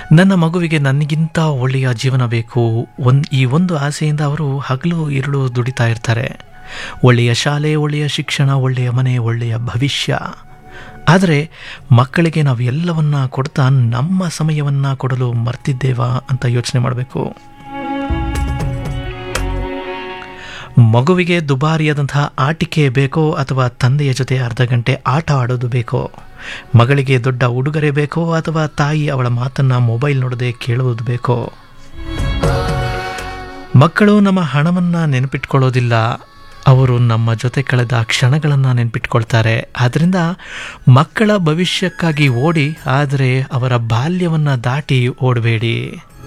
ನನ್ನ ಮಗುವಿಗೆ ನನಗಿಂತ ಒಳ್ಳೆಯ ಜೀವನ ಬೇಕು ಒಂದು ಈ ಒಂದು ಆಸೆಯಿಂದ ಅವರು ಹಗಲು ഇരുಳು ದುಡಿತಾ ಇರ್ತಾರೆ ಒಳ್ಳೆಯ ಶಾಲೆ ಒಳ್ಳೆಯ ಶಿಕ್ಷಣ ಒಳ್ಳೆಯ ಮನೆ ಒಳ್ಳೆಯ ಭವಿಷ್ಯ ಆದರೆ ಮಕ್ಕಳಿಗೆ ನಾವು ಎಲ್ಲವನ್ನ ಕೊಡ್ತಾ ನಮ್ಮ ಸಮಯವನ್ನು ಕೊಡಲು ಮರ್ತಿದ್ದೇವಾ ಅಂತ ಯೋಚನೆ ಮಾಡಬೇಕು ಮಗುವಿಗೆ ದುಬಾರಿಯಾದಂತಹ ಆಟಿಕೆ ಬೇಕೋ ಅಥವಾ ತಂದೆಯ ಜೊತೆ ಅರ್ಧ ಗಂಟೆ ಆಟ ಆಡೋದು ಬೇಕೋ ಮಗಳಿಗೆ ದೊಡ್ಡ ಉಡುಗೊರೆ ಬೇಕೋ ಅಥವಾ ತಾಯಿ ಅವಳ ಮಾತನ್ನು ಮೊಬೈಲ್ ನೋಡದೆ ಕೇಳುವುದು ಬೇಕೋ ಮಕ್ಕಳು ನಮ್ಮ ಹಣವನ್ನು ನೆನಪಿಟ್ಕೊಳ್ಳೋದಿಲ್ಲ ಅವರು ನಮ್ಮ ಜೊತೆ ಕಳೆದ ಕ್ಷಣಗಳನ್ನು ನೆನಪಿಟ್ಕೊಳ್ತಾರೆ ಆದ್ದರಿಂದ ಮಕ್ಕಳ ಭವಿಷ್ಯಕ್ಕಾಗಿ ಓಡಿ ಆದರೆ ಅವರ ಬಾಲ್ಯವನ್ನು ದಾಟಿ ಓಡಬೇಡಿ